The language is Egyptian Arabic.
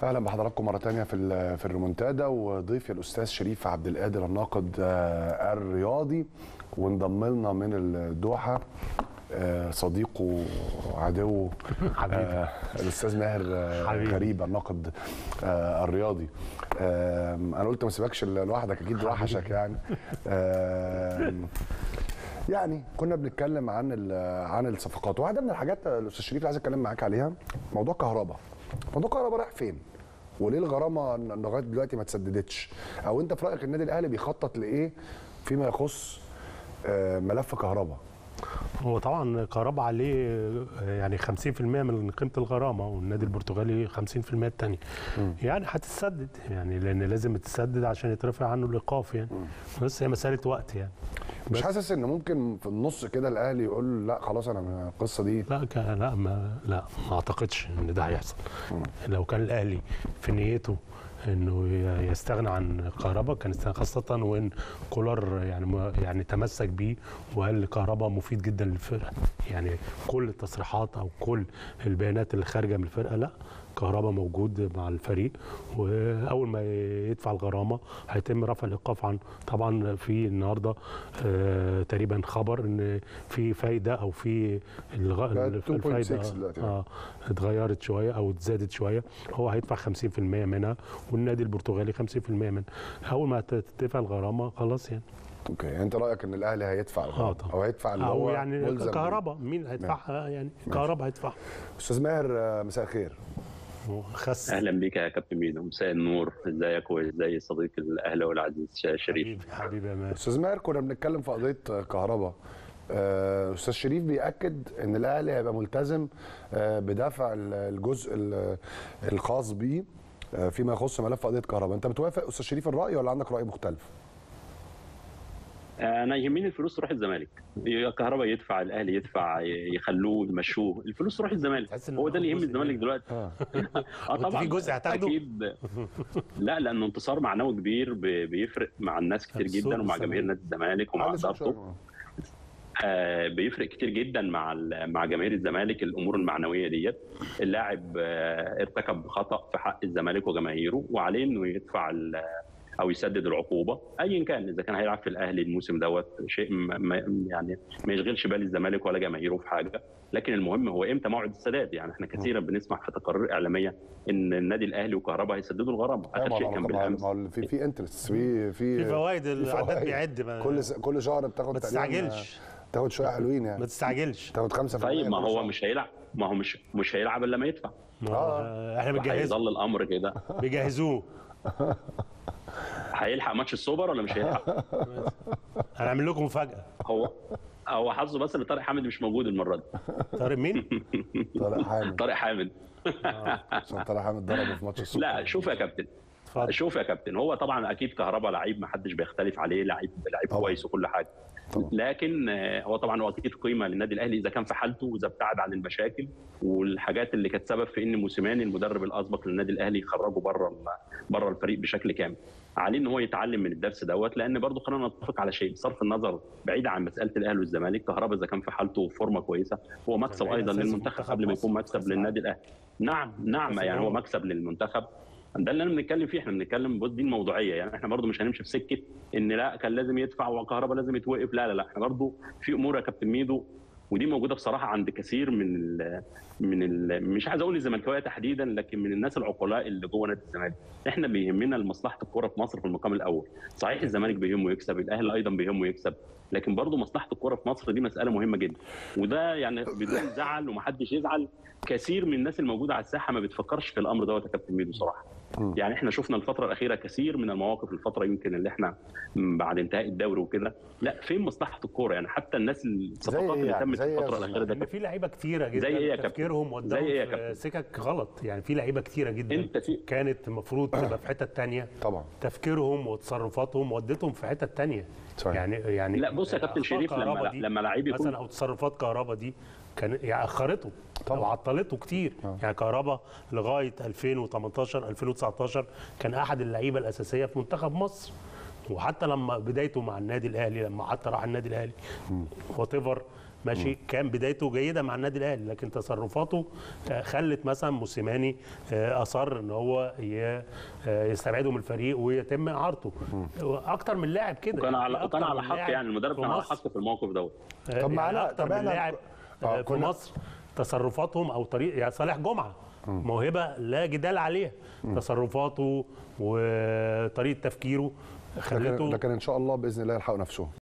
اهلا بحضراتكم مره تانية في ال- في الريمونتادا وضيفي الاستاذ شريف عبد القادر الناقد آه، الرياضي وانضم لنا من الدوحه آه، صديقه وعدوه حبيبي. آه، الاستاذ ماهر آه، حبيبي. غريب الناقد آه، الرياضي آم، انا قلت ما اسيبكش لوحدك اكيد وحشك يعني آم، يعني كنا بنتكلم عن ال- عن الصفقات واحده من الحاجات الاستاذ شريف اللي عايز اتكلم معاك عليها موضوع كهرباء موضوع كهرباء رايح فين وليه الغرامه لغايه دلوقتي ما تسددتش او انت في رايك النادي الاهلي بيخطط لايه فيما يخص آه، ملف كهرباء هو طبعا كهربا عليه آه، يعني 50% من قيمه الغرامه والنادي البرتغالي 50% الثانيه يعني هتتسدد يعني لان لازم تتسدد عشان يترفع عنه الايقاف يعني بس هي مساله وقت يعني مش حاسس ان ممكن في النص كده الاهلي يقول لا خلاص انا من القصه دي لا ك- لا ما لا ما اعتقدش ان ده هيحصل لو كان الاهلي في نيته انه ي- يستغنى عن كهربا كان استغنى خاصه وان كولر يعني ما- يعني تمسك بيه وقال كهربا مفيد جدا للفرقه يعني كل التصريحات او كل البيانات اللي خارجه من الفرقه لا كهربا موجود مع الفريق واول ما يدفع الغرامه هيتم رفع الايقاف عنه طبعا في النهارده آه تقريبا خبر ان في فايده او في الغ... بقت الف- 2.6 دلوقتي. اه اتغيرت شويه او اتزادت شويه هو هيدفع 50% منها والنادي البرتغالي 50% منها اول ما تدفع الغرامه خلاص يعني اوكي يعني انت رايك ان الاهلي هيدفع الغرامة طبعا. او هيدفع اللي او هو يعني ملزم بيه. كهرباء مين هيدفعها يعني كهرباء هيدفعها استاذ ماهر آه، مساء الخير هو خس اهلا بك يا كابتن ميدو مساء النور ازيك وازاي صديق الاهلاوي العزيز شريف حبيبي حبيبي يا ماهر استاذ ماهر كنا بنتكلم في قضيه كهرباء آه، استاذ شريف بياكد ان الاهلي هيبقى ملتزم آه، بدفع ال- الجزء ال- الخاص بيه آه، فيما يخص ملف قضيه كهرباء انت بتوافق استاذ شريف الراي ولا عندك راي مختلف انا يهمني الفلوس تروح الزمالك كهرباء يدفع الاهلي يدفع يخلوه يمشوه الفلوس تروح الزمالك تحس إن هو ده اللي يهم جزء الزمالك منها. دلوقتي اه اه وأنت في جزء هتاخده؟ اكيد لا لانه انتصار معنوي كبير ب- بيفرق مع الناس كتير الصوت جدا ومع والسمع. جماهير نادي الزمالك ومع علي صوت ادارته شوية. آه، بيفرق كتير جدا مع ال- مع جماهير الزمالك الامور المعنويه ديت اللاعب آه، ارتكب خطا في حق الزمالك وجماهيره وعليه انه يدفع ال- او يسدد العقوبه ايا كان اذا كان هيلعب في الاهلي الموسم دوت شيء ما- ما يعني ما يشغلش بال الزمالك ولا جماهيره في حاجه لكن المهم هو امتى موعد السداد يعني احنا كثيرا بنسمع في تقارير اعلاميه ان النادي الاهلي وكهرباء هيسددوا الغرامه أيوة، اخر ما شيء هو- كان ما هو- بالامس ما هو في في انترست في في في فوائد العداد فوائد. بيعد ما- كل س- كل شهر بتاخد ما تقريباً، تستعجلش. آه، تاخد شويه حلوين ما يعني تستعجلش تاخد 5% طيب ما كل هو شهر. مش هيلعب ما هو مش مش هيلعب الا لما يدفع ما هو آه. احنا بنجهزه هيظل الامر كده بيجهزوه هيلحق ماتش السوبر ولا مش هيلحق؟ هنعمل لكم مفاجاه هو هو حظه بس ان طارق حامد مش موجود المره دي طارق مين؟ طارق حامد طارق حامد عشان طارق حامد ضربه في ماتش السوبر لا شوف يا كابتن اتفضل شوف يا كابتن هو طبعا اكيد كهربا لعيب ما حدش بيختلف عليه لعيب لعيب طبعا. كويس وكل حاجه طبعا. لكن آه، هو طبعا هو اكيد قيمه للنادي الاهلي اذا كان في حالته واذا ابتعد عن المشاكل والحاجات اللي كانت سبب في ان موسيماني المدرب الاسبق للنادي الاهلي يخرجه بره بره الفريق بشكل كامل عليه ان هو يتعلم من الدرس دوت لان برضه خلينا نتفق على شيء بصرف النظر بعيد عن مساله الاهلي والزمالك كهربا اذا كان في حالته وفورمه كويسه هو مكسب كان ايضا أساسي للمنتخب منتخب قبل ما مصر. يكون مكسب للنادي الاهلي نعم نعم كأس يعني هو الأمم. مكسب للمنتخب ده اللي انا بنتكلم فيه احنا بنتكلم بص دي الموضوعيه يعني احنا برضو مش هنمشي في سكه ان لا كان لازم يدفع وكهرباء لازم يتوقف لا لا لا احنا برضو في امور يا كابتن ميدو ودي موجوده بصراحه عند كثير من ال من ال مش عايز اقول الزملكاويه تحديدا لكن من الناس العقلاء اللي جوه نادي الزمالك احنا بيهمنا مصلحه الكره في مصر في المقام الاول صحيح الزمالك بيهمه يكسب الاهلي ايضا بيهمه يكسب لكن برضه مصلحه الكره في مصر دي مساله مهمه جدا وده يعني بدون زعل ومحدش يزعل كثير من الناس الموجوده على الساحه ما بتفكرش في الامر دوت يا كابتن ميدو صراحه مم. يعني احنا شفنا الفتره الاخيره كثير من المواقف الفتره يمكن اللي احنا م- بعد انتهاء الدوري وكده لا فين مصلحه الكوره يعني حتى الناس الصفقات إيه اللي يعني؟ تمت زي إيه في يا الفتره أستاذ الاخيره ده ان في لعيبه كتيره جدا زي إيه يا كابتن؟ تفكيرهم وداهم زي إيه يا في كابتن؟ سكك غلط يعني في لعيبه كتيره جدا انت في كانت المفروض تبقى في حته تانية طبعا تفكيرهم وتصرفاتهم ودتهم في حته تانية صحيح. يعني يعني لا بص يا كابتن أخطاء شريف لما كهربا دي لما لعيب يكون مثلا او تصرفات كهربا دي كان يعني اخرته طبعا. او عطلته كتير آه. يعني كهربا لغايه 2018 2019 كان احد اللعيبه الاساسيه في منتخب مصر وحتى لما بدايته مع النادي الاهلي لما حتى راح النادي الاهلي وات ماشي كان بدايته جيده مع النادي الاهلي لكن تصرفاته آه، خلت مثلا موسيماني آه، اصر ان هو ي- آه، يستبعده من الفريق ويتم اعارته اكتر من لاعب كده وكان على في وكان أكتر على من حق لاعب يعني المدرب في كان على مصر. حق في الموقف دوت آه، طب معانا- يعني اكتر طب من إحنا- لاعب آه، آه، في كنا- مصر تصرفاتهم او طريق يعني صالح جمعه موهبه لا جدال عليها تصرفاته وطريقه تفكيره لكن, خلته لكن ان شاء الله باذن الله يلحقوا نفسهم